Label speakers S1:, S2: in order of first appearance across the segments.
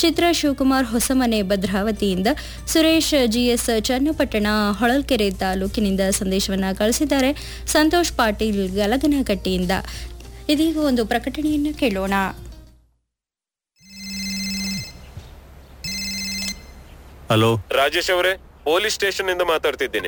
S1: ಚಿತ್ರ ಶಿವಕುಮಾರ್ ಹೊಸಮನೆ ಭದ್ರಾವತಿಯಿಂದ ಸುರೇಶ್ ಜಿಎಸ್ ಚನ್ನಪಟ್ಟಣ ಹೊಳಲ್ಕೆರೆ ತಾಲೂಕಿನಿಂದ ಸಂದೇಶವನ್ನು ಕಳಿಸಿದ್ದಾರೆ ಸಂತೋಷ್ ಪಾಟೀಲ್ ಗಲಗನಕಟ್ಟಿಯಿಂದ ಇದೀಗ ಒಂದು ಪ್ರಕಟಣೆಯನ್ನು ಕೇಳೋಣ
S2: ಹಲೋ
S3: ರಾಜೇಶ್ ಅವರೇ ಪೊಲೀಸ್ ಸ್ಟೇಷನ್ ಇಂದ ಮಾತಾಡ್ತಿದ್ದೀನಿ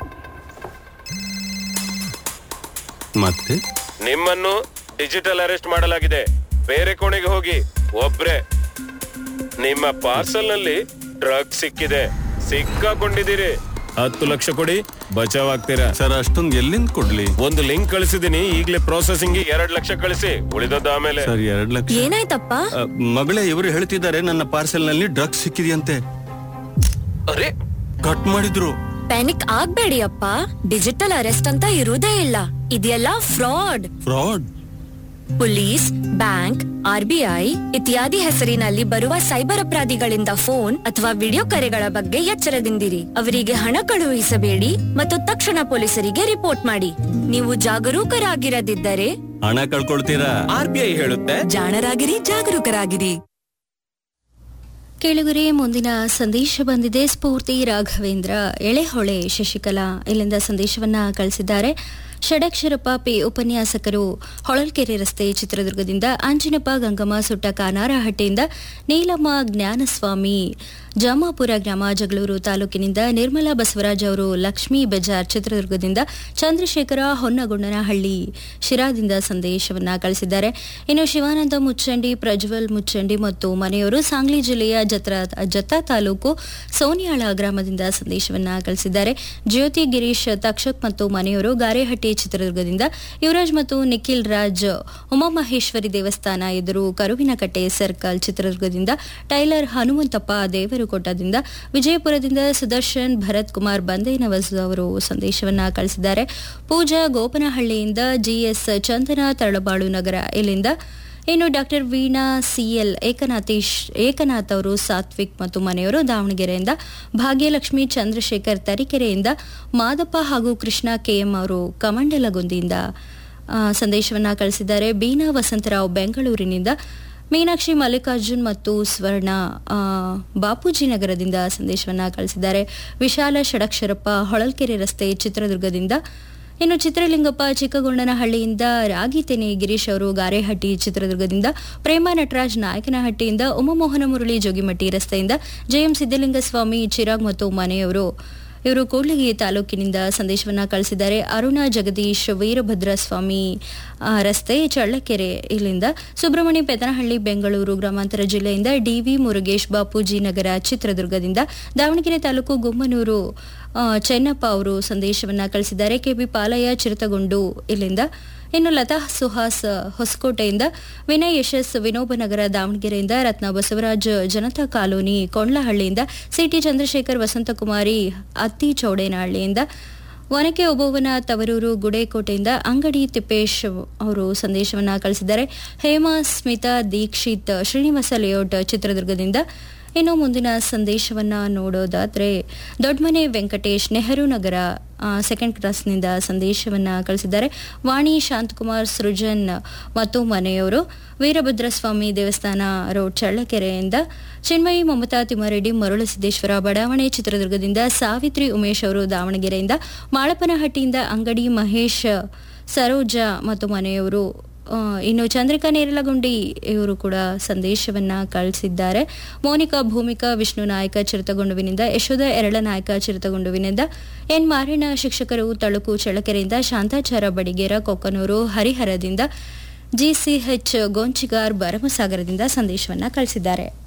S2: ಮತ್ತೆ
S3: ನಿಮ್ಮನ್ನು ಡಿಜಿಟಲ್ ಅರೆಸ್ಟ್ ಮಾಡಲಾಗಿದೆ ಬೇರೆ ಕೋಣೆಗೆ ಹೋಗಿ ಒಬ್ರೆ ನಿಮ್ಮ ಪಾರ್ಸಲ್ ನಲ್ಲಿ ಡ್ರಗ್ ಸಿಕ್ಕಿದೆ ಸಿಕ್ಕಾಕೊಂಡಿದ್ದೀರಿ ಹತ್ತು ಲಕ್ಷ ಕೊಡಿ ಬಚಾವ್ ಆಗ್ತೀರಾ
S2: ಸರ್ ಅಷ್ಟೊಂದು ಎಲ್ಲಿಂದ ಕೊಡ್ಲಿ
S3: ಒಂದು ಲಿಂಕ್ ಕಳಿಸಿದೀನಿ ಈಗಲೇ ಪ್ರೊಸೆಸಿಂಗ್ ಎರಡ್ ಲಕ್ಷ ಕಳಿಸಿ ಉಳಿದದ್ದು ಆಮೇಲೆ
S2: ಸರ್ ಎರಡ್ ಲಕ್ಷ
S4: ಏನಾಯ್ತಪ್ಪ
S2: ಅ, ಮಗಳೇ ಇವರು ಹೇಳ್ತಿದ್ದಾರೆ ನನ್ನ ಪಾರ್ಸೆಲ್ ನಲ್ಲಿ ಡ್ರಗ್ಸ್ ಸಿಕ್ಕಿದೆಯಂತೆ
S3: ಅರೆ
S2: ಕಟ್ ಮಾಡಿದ್ರು
S4: ಪ್ಯಾನಿಕ್ ಆಗ್ಬೇಡಿ ಅಪ್ಪ ಡಿಜಿಟಲ್ ಅರೆಸ್ಟ್ ಅಂತ ಇರುವುದೇ ಇಲ್ಲ ಇದೆಲ್ಲ fraud
S2: fraud
S4: police bank RBI ಇತ್ಯಾದಿ ಹೆಸರಿನಲ್ಲಿ ಬರುವ ಸೈಬರ್ ಅಪರಾಧಿಗಳಿಂದ ಫೋನ್ ಅಥವಾ ವಿಡಿಯೋ ಕರೆಗಳ ಬಗ್ಗೆ ಎಚ್ಚರದಿಂದಿರಿ ಅವರಿಗೆ ಹಣ ಕಳುಹಿಸಬೇಡಿ ಮತ್ತು ತಕ್ಷಣ ಪೊಲೀಸರಿಗೆ ರಿಪೋರ್ಟ್ ಮಾಡಿ ನೀವು ಜಾಗರೂಕರಾಗಿರದಿದ್ದರೆ
S2: ಹಣ ಕಳ್ಕೊಳ್ತೀರಾ
S3: ಆರ್ ಬಿ ಐ ಹೇಳುತ್ತೆ
S4: ಜಾಣರಾಗಿರಿ ಜಾಗರೂಕರಾಗಿರಿ
S1: ಕೇಳುಗರೆ ಮುಂದಿನ ಸಂದೇಶ ಬಂದಿದೆ ಸ್ಫೂರ್ತಿ ರಾಘವೇಂದ್ರ ಎಳೆಹೊಳೆ ಶಶಿಕಲಾ ಇಲ್ಲಿಂದ ಸಂದೇಶವನ್ನ ಕಳಿಸಿದ್ದಾರೆ ಷಡಕ್ಷರಪ್ಪ ಪಿ ಉಪನ್ಯಾಸಕರು ಹೊಳಲ್ಕೆರೆ ರಸ್ತೆ ಚಿತ್ರದುರ್ಗದಿಂದ ಅಂಜಿನಪ್ಪ ಗಂಗಮ್ಮ ಸುಟ್ಟ ಕಾನಾರಹಟ್ಟಿಯಿಂದ ನೀಲಮ್ಮ ಜ್ಞಾನಸ್ವಾಮಿ ಜಾಮಾಪುರ ಗ್ರಾಮ ಜಗಳೂರು ತಾಲೂಕಿನಿಂದ ನಿರ್ಮಲಾ ಬಸವರಾಜ್ ಅವರು ಲಕ್ಷ್ಮೀ ಬಜಾರ್ ಚಿತ್ರದುರ್ಗದಿಂದ ಚಂದ್ರಶೇಖರ ಹೊನ್ನಗೊಂಡನಹಳ್ಳಿ ಶಿರಾದಿಂದ ಸಂದೇಶವನ್ನ ಕಳಿಸಿದ್ದಾರೆ ಇನ್ನು ಶಿವಾನಂದ ಮುಚ್ಚಂಡಿ ಪ್ರಜ್ವಲ್ ಮುಚ್ಚಂಡಿ ಮತ್ತು ಮನೆಯವರು ಸಾಂಗ್ಲಿ ಜಿಲ್ಲೆಯ ಜತ್ರ ಜತ್ತ ತಾಲೂಕು ಸೋನಿಯಾಳ ಗ್ರಾಮದಿಂದ ಸಂದೇಶವನ್ನ ಕಳಿಸಿದ್ದಾರೆ ಜ್ಯೋತಿ ಗಿರೀಶ್ ತಕ್ಷಕ್ ಮತ್ತು ಮನೆಯವರು ಗಾರೆಹಟ್ಟಿ ಚಿತ್ರದುರ್ಗದಿಂದ ಯುವರಾಜ್ ಮತ್ತು ನಿಖಿಲ್ ರಾಜ್ ಉಮಾಮಹೇಶ್ವರಿ ದೇವಸ್ಥಾನ ಎದುರು ಕರುವಿನಕಟ್ಟೆ ಸರ್ಕಲ್ ಚಿತ್ರದುರ್ಗದಿಂದ ಟೈಲರ್ ಹನುಮಂತಪ್ಪ ದೇವರುಕೋಟದಿಂದ ವಿಜಯಪುರದಿಂದ ಸುದರ್ಶನ್ ಭರತ್ ಕುಮಾರ್ ಬಂದೇನವಸ್ ಅವರು ಸಂದೇಶವನ್ನ ಕಳಿಸಿದ್ದಾರೆ ಪೂಜಾ ಗೋಪನಹಳ್ಳಿಯಿಂದ ಜಿಎಸ್ ಚಂದನ ತರಳಬಾಳು ನಗರ ಇಲ್ಲಿಂದ ಇನ್ನು ಡಾಕ್ಟರ್ ವೀಣಾ ಸಿಎಲ್ ಏಕನಾಥೇಶ್ ಏಕನಾಥ್ ಅವರು ಸಾತ್ವಿಕ್ ಮತ್ತು ಮನೆಯವರು ದಾವಣಗೆರೆಯಿಂದ ಭಾಗ್ಯಲಕ್ಷ್ಮಿ ಚಂದ್ರಶೇಖರ್ ತರೀಕೆರೆಯಿಂದ ಮಾದಪ್ಪ ಹಾಗೂ ಕೃಷ್ಣ ಕೆಎಂ ಅವರು ಕಮಂಡಲಗುಂದಿಯಿಂದ ಆ, ಸಂದೇಶವನ್ನ ಕಳಿಸಿದ್ದಾರೆ ಬೀನಾ ವಸಂತರಾವ್ ಬೆಂಗಳೂರಿನಿಂದ ಮೀನಾಕ್ಷಿ ಮಲ್ಲಿಕಾರ್ಜುನ್ ಮತ್ತು ಸ್ವರ್ಣ ಆ, ಬಾಪೂಜಿ ನಗರದಿಂದ ಸಂದೇಶವನ್ನ ಕಳಿಸಿದ್ದಾರೆ ವಿಶಾಲ ಷಡಕ್ಷರಪ್ಪ ಹೊಳಲ್ಕೆರೆ ರಸ್ತೆ ಚಿತ್ರದುರ್ಗದಿಂದ ಇನ್ನು ಚಿತ್ರಲಿಂಗಪ್ಪ ಚಿಕ್ಕಗೊಂಡನಹಳ್ಳಿಯಿಂದ ರಾಗಿತೆನೆ ಗಿರೀಶ್ ಅವರು ಗಾರೆಹಟ್ಟಿ ಚಿತ್ರದುರ್ಗದಿಂದ ಪ್ರೇಮ ನಟರಾಜ್ ನಾಯಕನಹಟ್ಟಿಯಿಂದ ಉಮಮೋಹನ ಮುರಳಿ ಜೋಗಿಮಟ್ಟಿ ರಸ್ತೆಯಿಂದ ಜೆಎಂ ಸಿದ್ದಲಿಂಗಸ್ವಾಮಿ ಚಿರಾಗ್ ಮತ್ತು ಮನೆಯವರು ಇವರು ಕೂಡ್ಲಿಗಿ ತಾಲೂಕಿನಿಂದ ಸಂದೇಶವನ್ನ ಕಳಿಸಿದ್ದಾರೆ ಅರುಣ ಜಗದೀಶ್ ವೀರಭದ್ರ ಸ್ವಾಮಿ ಆ, ರಸ್ತೆ ಚಳ್ಳಕೆರೆ ಇಲ್ಲಿಂದ ಸುಬ್ರಹ್ಮಣ್ಯ ಪೆದನಹಳ್ಳಿ ಬೆಂಗಳೂರು ಗ್ರಾಮಾಂತರ ಜಿಲ್ಲೆಯಿಂದ ಡಿವಿ ಮುರುಗೇಶ್ ಬಾಪೂಜಿ ನಗರ ಚಿತ್ರದುರ್ಗದಿಂದ ದಾವಣಗೆರೆ ತಾಲೂಕು ಗುಮ್ಮನೂರು ಆ, ಚೆನ್ನಪ್ಪ ಅವರು ಸಂದೇಶವನ್ನ ಕಳಿಸಿದ್ದಾರೆ ಕೆಬಿ ಪಾಲಯ್ಯ ಚಿರತಗೊಂಡು ಇಲ್ಲಿಂದ ಇನ್ನು ಲತಾ ಸುಹಾಸ್ ಹೊಸಕೋಟೆಯಿಂದ ವಿನಯ್ ಯಶಸ್ ವಿನೋಬನಗರ ದಾವಣಗೆರೆಯಿಂದ ರತ್ನ ಬಸವರಾಜ್ ಜನತಾ ಕಾಲೋನಿ ಕೊಂಡ್ಲಹಳ್ಳಿಯಿಂದ ಸಿಟಿ ಚಂದ್ರಶೇಖರ್ ವಸಂತಕುಮಾರಿ ಅತ್ತಿ ಚೌಡೇನಹಳ್ಳಿಯಿಂದ ಒನಕೆ ಒಬ್ಬವನ ತವರೂರು ಗುಡೇಕೋಟೆಯಿಂದ ಅಂಗಡಿ ತಿಪ್ಪೇಶ್ ಅವರು ಸಂದೇಶವನ್ನ ಕಳಿಸಿದ್ದಾರೆ ಹೇಮಾ ಸ್ಮಿತಾ ದೀಕ್ಷಿತ್ ಶ್ರೀನಿವಾಸ ಲೇಔಟ್ ಚಿತ್ರದುರ್ಗದಿಂದ ಇನ್ನು ಮುಂದಿನ ಸಂದೇಶವನ್ನ ನೋಡೋದಾದ್ರೆ ದೊಡ್ಡಮನೆ ವೆಂಕಟೇಶ್ ನೆಹರು ನಗರ ಆ, ಸೆಕೆಂಡ್ ಕ್ಲಾಸ್ನಿಂದ ಸಂದೇಶವನ್ನ ಕಳಿಸಿದ್ದಾರೆ ವಾಣಿ ಶಾಂತಕುಮಾರ್ ಸೃಜನ್ ಮತ್ತು ಮನೆಯವರು ವೀರಭದ್ರಸ್ವಾಮಿ ದೇವಸ್ಥಾನ ರೋಡ್ ಚಳ್ಳಕೆರೆಯಿಂದ ಚಿನ್ಮಯಿ ಮಮತಾ ತಿಮ್ಮಾರೆಡ್ಡಿ ಮರುಳಸಿದ್ದೇಶ್ವರ ಬಡಾವಣೆ ಚಿತ್ರದುರ್ಗದಿಂದ ಸಾವಿತ್ರಿ ಉಮೇಶ್ ಅವರು ದಾವಣಗೆರೆಯಿಂದ ಮಾಳಪ್ಪನಹಟ್ಟಿಯಿಂದ ಅಂಗಡಿ ಮಹೇಶ್ ಸರೋಜಾ ಮತ್ತು ಮನೆಯವರು ಆ, ಇನ್ನು ಚಂದ್ರಿಕಾ ನೇರಲಗುಂಡಿ ಇವರು ಕೂಡ ಸಂದೇಶವನ್ನ ಕಳಿಸಿದ್ದಾರೆ ಮೋನಿಕಾ ಭೂಮಿಕಾ ವಿಷ್ಣು ನಾಯಕ ಚಿರತಗೊಂಡುವಿನಿಂದ ಯಶೋಧ ಎರಳನಾಯಕ ಚಿರತಗೊಂಡುವಿನಿಂದ ಎನ್ ಮಾರಣ್ಣ ಶಿಕ್ಷಕರು ತಳುಕು ಚಳ್ಳಕೆರೆಯಿಂದ ಶಾಂತಾಚಾರ ಬಡಿಗೇರ ಕೊಕ್ಕನೂರು ಹರಿಹರದಿಂದ ಜಿಸಿಎಚ್ ಗೋಂಚಿಗಾರ್ ಭರಮಸಾಗರದಿಂದ ಸಂದೇಶವನ್ನ ಕಳಿಸಿದ್ದಾರೆ